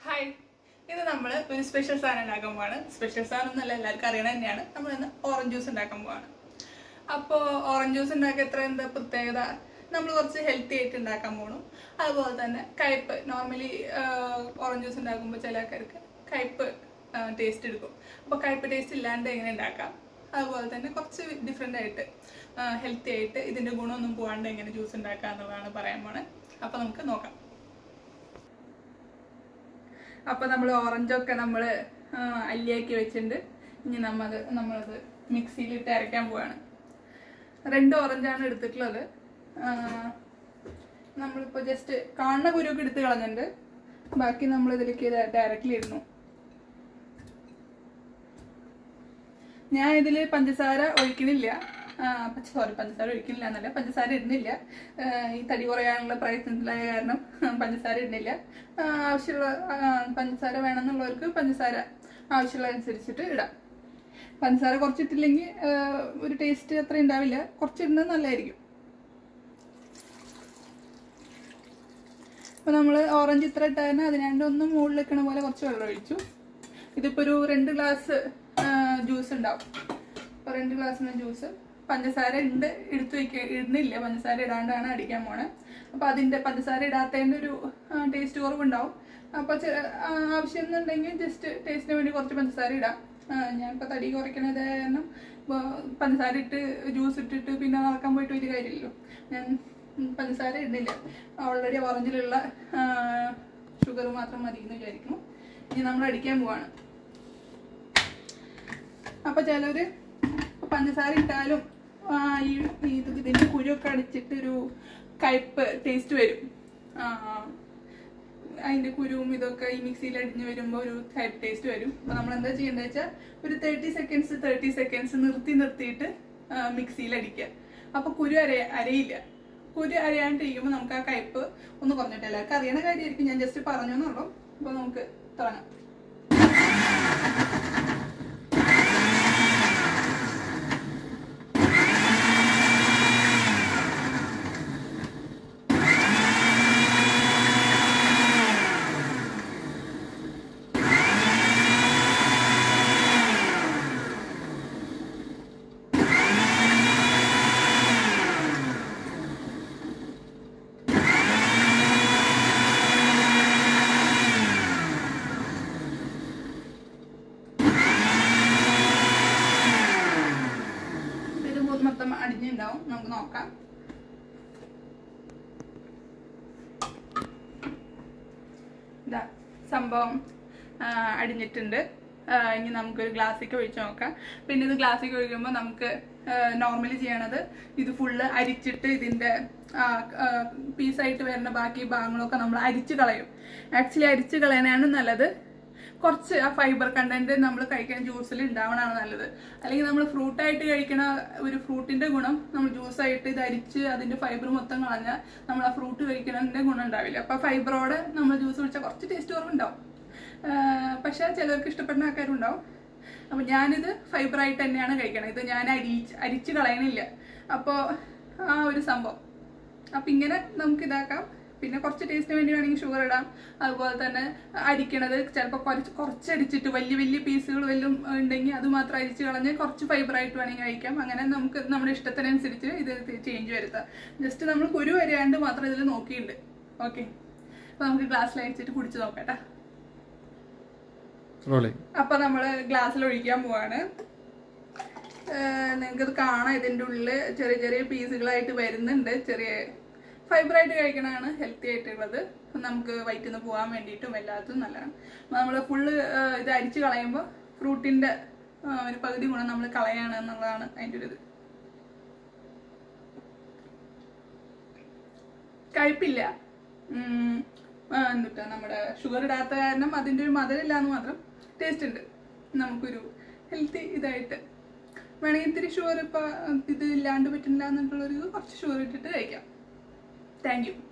hi ഇന്ന് നമ്മൾ ഒരു സ്പെഷ്യൽ സാധനം ഉണ്ടാക്കാൻ പോവാണ് സ്പെഷ്യൽ സാധനം എന്നല്ല എല്ലാവർക്കും അറിയണ തന്നെയാണ് നമ്മൾ ഇന്ന് ഓറഞ്ച് ജ്യൂസ് ഉണ്ടാക്കാൻ പോവാണ് അപ്പോൾ ഓറഞ്ച് ജ്യൂസ് ഉണ്ടാക്കിയ എത്ര എന്താ പ്രത്യേകത നമ്മൾ കുറച്ച് ഹെൽത്തി ആയിട്ട് ഉണ്ടാക്കാൻ പോകണം അതുപോലെ തന്നെ കയ്പ്പ് നോർമലി ഓറഞ്ച് ജ്യൂസ് ഉണ്ടാക്കുമ്പോൾ ചില ആൾക്കാർക്ക് കയ്പ്പ് ടേസ്റ്റ് എടുക്കും അപ്പോൾ കയ്പ്പ് ടേസ്റ്റ് ഇല്ലാണ്ട് എങ്ങനെ ഉണ്ടാക്കാം അതുപോലെ തന്നെ കുറച്ച് ഡിഫറെൻ്റ് ആയിട്ട് ഹെൽത്തി ആയിട്ട് ഇതിൻ്റെ ഗുണമൊന്നും പോകാണ്ട് എങ്ങനെ ജ്യൂസ് ഉണ്ടാക്കുക എന്നുള്ളതാണ് പറയാൻ പോണത് അപ്പോൾ നമുക്ക് നോക്കാം അപ്പോൾ നമ്മൾ ഓറഞ്ചൊക്കെ നമ്മൾ അല്ലിയാക്കി വെച്ചിട്ടുണ്ട് ഇനി നമ്മത് നമ്മളത് മിക്സിയിലിട്ട് അരയ്ക്കാൻ പോവാണ് രണ്ട് ഓറഞ്ചാണ് എടുത്തിട്ടുള്ളത് ആ, നമ്മളിപ്പോൾ ജസ്റ്റ് കാണുന്ന കുരുവൊക്കെ എടുത്ത് കളഞ്ഞിട്ടുണ്ട് ബാക്കി നമ്മൾ ഇതിലേക്ക് ഡയറക്റ്റ്ലി ഇടുന്നു ഞാൻ ഇതിൽ പഞ്ചസാര ഒഴിക്കണില്ല സോറി പഞ്ചസാര ഒഴിക്കണില്ല എന്നല്ല പഞ്ചസാര ഇടുന്നില്ല ആ, ഈ തടി കുറയാനുള്ള പ്രയത്നത്തിലായ കാരണം പഞ്ചസാര ഇടുന്നില്ല ആ, ആവശ്യമുള്ള ആ, പഞ്ചസാര വേണമെന്നുള്ളവർക്ക് പഞ്ചസാര ആവശ്യമുള്ള അനുസരിച്ചിട്ട് ഇടാം പഞ്ചസാര കുറച്ചിട്ടില്ലെങ്കിൽ ആ, ഒരു ടേസ്റ്റ് അത്ര ഉണ്ടാവില്ല കുറച്ചിടുന്നത് നല്ലതായിരിക്കും അപ്പോൾ നമ്മൾ ഓറഞ്ച് ഇത്ര ഇട്ടാൽ അതിനാണ്ട് ഒന്ന് മുകളിൽ നിൽക്കണ പോലെ കുറച്ച് വെള്ളം ഒഴിച്ചു ഇതിപ്പോൾ ഒരു രണ്ട് ഗ്ലാസ് ജ്യൂസ് ഉണ്ടാവും അപ്പോൾ രണ്ട് ഗ്ലാസ്സിന് ജ്യൂസ് പഞ്ചസാര ഉണ്ട് എടുത്തു വയ്ക്ക ഇടുന്നില്ല പഞ്ചസാര ഇടാണ്ടാണ് അടിക്കാൻ പോണേ അപ്പോൾ അതിൻ്റെ പഞ്ചസാര ഇടാത്തതിൻ്റെ ഒരു ടേസ്റ്റ് കുറവുണ്ടാവും അപ്പോൾ ആവശ്യം എന്നുണ്ടെങ്കിൽ ജസ്റ്റ് ടേസ്റ്റിന് വേണ്ടി കുറച്ച് പഞ്ചസാര ഇടാം ആ, ഞാനിപ്പോൾ തടി കുറയ്ക്കണത് കാരണം ഇപ്പോൾ പഞ്ചസാര ഇട്ട് ജ്യൂസ് ഇട്ടിട്ട് പിന്നെ നടക്കാൻ പോയിട്ട് വലിയ കാര്യമില്ലല്ലോ ഞാൻ ഉം, പഞ്ചസാര ഇടുന്നില്ല ഓൾറെഡി ഓറഞ്ചിലുള്ള ഷുഗർ മാത്രം മതി എന്ന് വിചാരിക്കുന്നു ഇനി നമ്മൾ അടിക്കാൻ പോവാണ് അപ്പൊ ചിലര് പഞ്ചസാര ഇട്ടാലും ആ, ഈ ഇത് ഇതിന്റെ കുരുവൊക്കെ അടിച്ചിട്ട് ഒരു കയ്പ്പ് ടേസ്റ്റ് വരും ആ, അതിന്റെ കുരുവും ഇതൊക്കെ ഈ മിക്സിയിൽ അടിഞ്ഞ് വരുമ്പോൾ ഒരു കയ്പ്പ് ടേസ്റ്റ് വരും അപ്പൊ നമ്മൾ എന്താ ചെയ്യേണ്ടത് വെച്ചാൽ ഒരു തേർട്ടി സെക്കൻഡ്സ് തേർട്ടി സെക്കൻഡ്സ് നിർത്തി നിർത്തിയിട്ട് മിക്സിയിൽ അടിക്കുക അപ്പൊ കുരു അര അരയില്ല കുരു അരയാണ്ടിരിക്കുമ്പോൾ നമുക്ക് ആ കയ്പ്പ് ഒന്ന് കുറഞ്ഞിട്ട് എല്ലാവർക്കും അറിയണ കാര്യമായിരിക്കും ഞാൻ ജസ്റ്റ് പറഞ്ഞു എന്നുള്ളൂ അപ്പൊ നമുക്ക് തുടങ്ങാം ഇത് മൊത്തം അടിഞ്ഞുണ്ടാവും നമുക്ക് നോക്കാം ഇതാ സംഭവം ആ, അടിഞ്ഞിട്ടുണ്ട് ആ, ഇനി നമുക്കൊരു ഗ്ലാസ്സിലേക്ക് ഒഴിച്ച് നോക്കാം പിന്നെ ഇത് ഗ്ലാസ്സിലേക്ക് ഒഴിക്കുമ്പോൾ നമുക്ക് നോർമലി ചെയ്യണത് ഇത് ഫുള്ള് അരിച്ചിട്ട് ഇതിൻ്റെ പീസായിട്ട് വരുന്ന ബാക്കി ഭാഗങ്ങളൊക്കെ നമ്മൾ അരിച്ച് കളയും ആക്ച്വലി അരിച്ച് കളയാനാണ് നല്ലത് കുറച്ച് ആ ഫൈബർ കണ്ടന്റ് നമ്മൾ കഴിക്കുന്ന ജ്യൂസിൽ ഉണ്ടാവണതാണ് നല്ലത് അല്ലെങ്കിൽ നമ്മൾ ഫ്രൂട്ടായിട്ട് കഴിക്കണ ഒരു ഫ്രൂട്ടിന്റെ ഗുണം നമ്മൾ ജ്യൂസായിട്ട് ഇത് അരിച്ച് അതിന്റെ ഫൈബർ മൊത്തം കളഞ്ഞാൽ നമ്മൾ ആ ഫ്രൂട്ട് കഴിക്കുന്നതിന്റെ ഗുണം ഉണ്ടാവില്ല അപ്പൊ ഫൈബറോടെ നമ്മൾ ജ്യൂസ് കുടിച്ചാൽ കുറച്ച് ടേസ്റ്റ് കുറവുണ്ടാവും ആഹ് പക്ഷെ ചിലർക്ക് ഇഷ്ടപ്പെടുന്ന ആൾക്കാരുണ്ടാവും അപ്പൊ ഞാനിത് ഫൈബറായിട്ട് തന്നെയാണ് കഴിക്കണത് ഇത് ഞാൻ അരിച്ച് അരിച്ച് കളയണില്ല അപ്പോൾ ആ ഒരു സംഭവം അപ്പം ഇങ്ങനെ നമുക്ക് ഇതാക്കാം പിന്നെ കുറച്ച് ടേസ്റ്റിന് വേണ്ടി വേണമെങ്കിൽ ഷുഗർ ഇടാം അതുപോലെ തന്നെ അരിക്കണത് ചിലപ്പോൾ കുറച്ച് കുറച്ച് അരിച്ചിട്ട് വലിയ വലിയ പീസുകൾ വല്ലതും ഉണ്ടെങ്കിൽ അത് മാത്രം അരിച്ച് കളഞ്ഞ് കുറച്ച് ഫൈബറായിട്ട് വേണമെങ്കിൽ കഴിക്കാം അങ്ങനെ നമുക്ക് നമ്മുടെ ഇഷ്ടത്തിനനുസരിച്ച് ഇത് ചേഞ്ച് വരുത്താം ജസ്റ്റ് നമ്മൾ കുരു വരെയാണ്ട് മാത്രം ഇതിൽ നോക്കിയിട്ടുണ്ട് ഓക്കെ അപ്പോൾ നമുക്ക് ഗ്ലാസ്സിൽ അരിച്ചിട്ട് കുടിച്ച് നോക്കട്ടെ റോളിംഗ് അപ്പൊ നമ്മള് ഗ്ലാസ്സിൽ ഒഴിക്കാൻ പോവാണ് നിങ്ങൾക്ക് ഇത് കാണാം ഇതിന്റെ ഉള്ളില് ചെറിയ ചെറിയ പീസുകളായിട്ട് വരുന്നുണ്ട് ചെറിയ ഫൈബർ ആയിട്ട് കഴിക്കണതാണ് ഹെൽത്തി ആയിട്ടുള്ളത് നമുക്ക് വയറ്റിൽ നിന്ന് പോകാൻ വേണ്ടിയിട്ടും എല്ലാത്തും നല്ലതാണ് നമ്മൾ ഫുള്ള് ഇത് അരിച്ച് കളയുമ്പോൾ ഫ്രൂട്ടിന്റെ ഒരു പകുതി ഗുണം നമ്മൾ കളയാണ് എന്നുള്ളതാണ് അതിൻ്റെ ഒരു ഇത് കഴിപ്പില്ല ഉം, ആ, എന്തുട്ടാ നമ്മുടെ ഷുഗർ ഇടാത്ത കാരണം അതിൻ്റെ ഒരു മധുരമില്ല എന്ന് മാത്രം ടേസ്റ്റ് ഉണ്ട് നമുക്കൊരു ഹെൽത്തി ഇതായിട്ട് വേണമെങ്കിൽ ഇത്തിരി ഷുഗർ ഇപ്പം ഇത് ഇല്ലാണ്ട് പറ്റുന്നില്ല എന്നുള്ളൊരു കുറച്ച് ഷുഗർ ഇട്ടിട്ട് കഴിക്കാം താങ്ക് യു